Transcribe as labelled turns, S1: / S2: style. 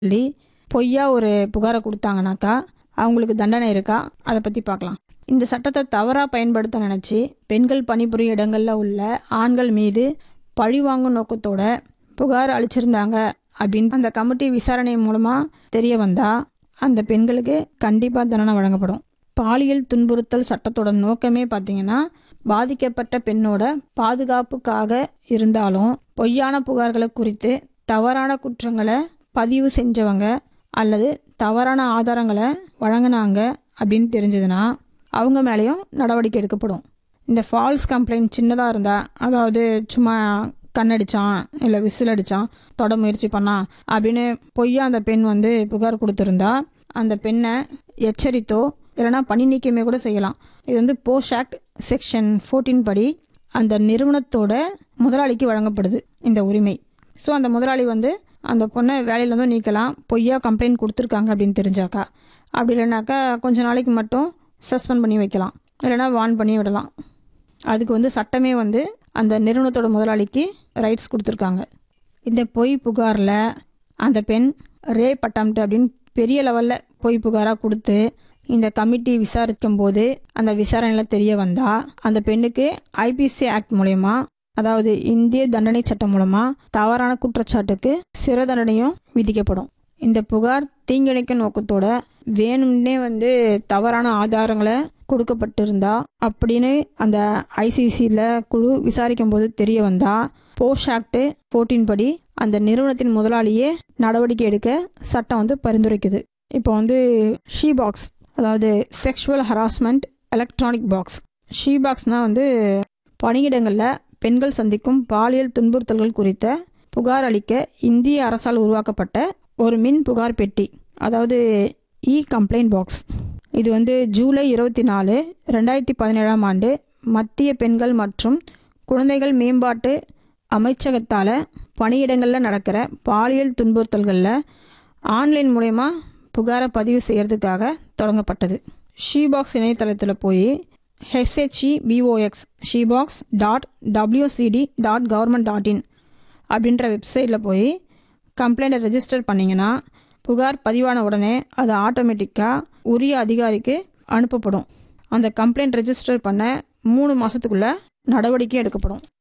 S1: சொல்லி பொய்யா ஒரு புகாரை கொடுத்தாங்கனாக்கா அவங்களுக்கு தண்டனை இருக்கா அதை பற்றி பார்க்கலாம் இந்த சட்டத்தை தவறாக பயன்படுத்த நினச்சி பெண்கள் பணிபுரியும் இடங்களில் உள்ள ஆண்கள் மீது பழிவாங்கும் நோக்கத்தோட புகார் அளிச்சிருந்தாங்க அப்படின்னு அந்த கமிட்டி விசாரணை மூலமாக தெரிய வந்தால் அந்த பெண்களுக்கு கண்டிப்பாக தண்டனை வழங்கப்படும் பாலியல் துன்புறுத்தல் சட்டத்தோட நோக்கமே பார்த்தீங்கன்னா பாதிக்கப்பட்ட பெண்ணோட பாதுகாப்புக்காக இருந்தாலும் பொய்யான புகார்களை குறித்து தவறான குற்றங்களை பதிவு செஞ்சவங்க அல்லது தவறான ஆதாரங்களை வழங்கினாங்க அப்படின்னு தெரிஞ்சதுன்னா அவங்க மேலேயும் நடவடிக்கை எடுக்கப்படும் இந்த ஃபால்ஸ் கம்ப்ளைண்ட் சின்னதாக இருந்தால் அதாவது சும்மா கண்ணடிச்சான் இல்லை விசில் அடித்தான் தொட முயற்சி பண்ணான் அப்படின்னு பொய்யா அந்த பெண் வந்து புகார் கொடுத்துருந்தா அந்த பெண்ணை எச்சரித்தோ இல்லைனா பணி நீக்கமே கூட செய்யலாம் இது வந்து போஸ்ட் ஆக்ட் செக்ஷன் ஃபோர்டீன் படி அந்த நிறுவனத்தோட முதலாளிக்கு வழங்கப்படுது இந்த உரிமை ஸோ அந்த முதலாளி வந்து அந்த பொண்ணை வேலையிலேருந்தும் நீக்கலாம் பொய்யா கம்ப்ளைண்ட் கொடுத்துருக்காங்க அப்படின்னு தெரிஞ்சாக்கா அப்படி இல்லைனாக்கா கொஞ்ச நாளைக்கு மட்டும் சஸ்பெண்ட் பண்ணி வைக்கலாம் இல்லைனா வார்ன் பண்ணி விடலாம் அதுக்கு வந்து சட்டமே வந்து அந்த நிறுவனத்தோட முதலாளிக்கு ரைட்ஸ் கொடுத்துருக்காங்க இந்த பொய் புகாரில் அந்த பெண் ரேப் அட்டம்ப்ட் அப்படின்னு பெரிய லெவலில் பொய் புகாராக கொடுத்து இந்த கமிட்டி விசாரிக்கும் போது அந்த விசாரணையில் தெரிய வந்தால் அந்த பெண்ணுக்கு ஐபிசி ஆக்ட் மூலயமா அதாவது இந்திய தண்டனை சட்டம் மூலமாக தவறான குற்றச்சாட்டுக்கு சிறை தண்டனையும் விதிக்கப்படும் இந்த புகார் தீங்கிழைக்கும் நோக்கத்தோட வேணும்னே வந்து தவறான ஆதாரங்களை கொடுக்கப்பட்டிருந்தா அப்படின்னு அந்த ஐசிசியில் குழு விசாரிக்கும் போது தெரிய வந்தா போஸ்ட் ஆக்ட் ஃபோர்டீன் படி அந்த நிறுவனத்தின் முதலாளியே நடவடிக்கை எடுக்க சட்டம் வந்து பரிந்துரைக்குது இப்போ வந்து ஷீ பாக்ஸ் அதாவது sexual harassment electronic box she பாக்ஸ்னால் வந்து பணியிடங்களில் பெண்கள் சந்திக்கும் பாலியல் துன்புறுத்தல்கள் குறித்த புகார் அளிக்க இந்திய அரசால் உருவாக்கப்பட்ட ஒரு மின் புகார் பெட்டி அதாவது இ கம்ப்ளைண்ட் பாக்ஸ் இது வந்து ஜூலை இருபத்தி நாலு ரெண்டாயிரத்தி பதினேழாம் ஆண்டு மத்திய பெண்கள் மற்றும் குழந்தைகள் மேம்பாட்டு அமைச்சகத்தால் பணியிடங்களில் நடக்கிற பாலியல் துன்புறுத்தல்களில் ஆன்லைன் மூலயமா புகாரை பதிவு செய்கிறதுக்காக தொடங்கப்பட்டது ஷீபாக்ஸ் இணையதளத்தில் போய் HHE BOX she box dot WCD dot government dot in அப்படின்ற வெப்சைட்டில் போய் கம்ப்ளைண்ட்டை ரெஜிஸ்டர் பண்ணிங்கன்னா புகார் பதிவான உடனே அது ஆட்டோமேட்டிக்காக உரிய அதிகாரிக்கு அனுப்பப்படும் அந்த கம்ப்ளைண்ட் ரெஜிஸ்டர் பண்ண மூணு மாதத்துக்குள்ளே நடவடிக்கை எடுக்கப்படும்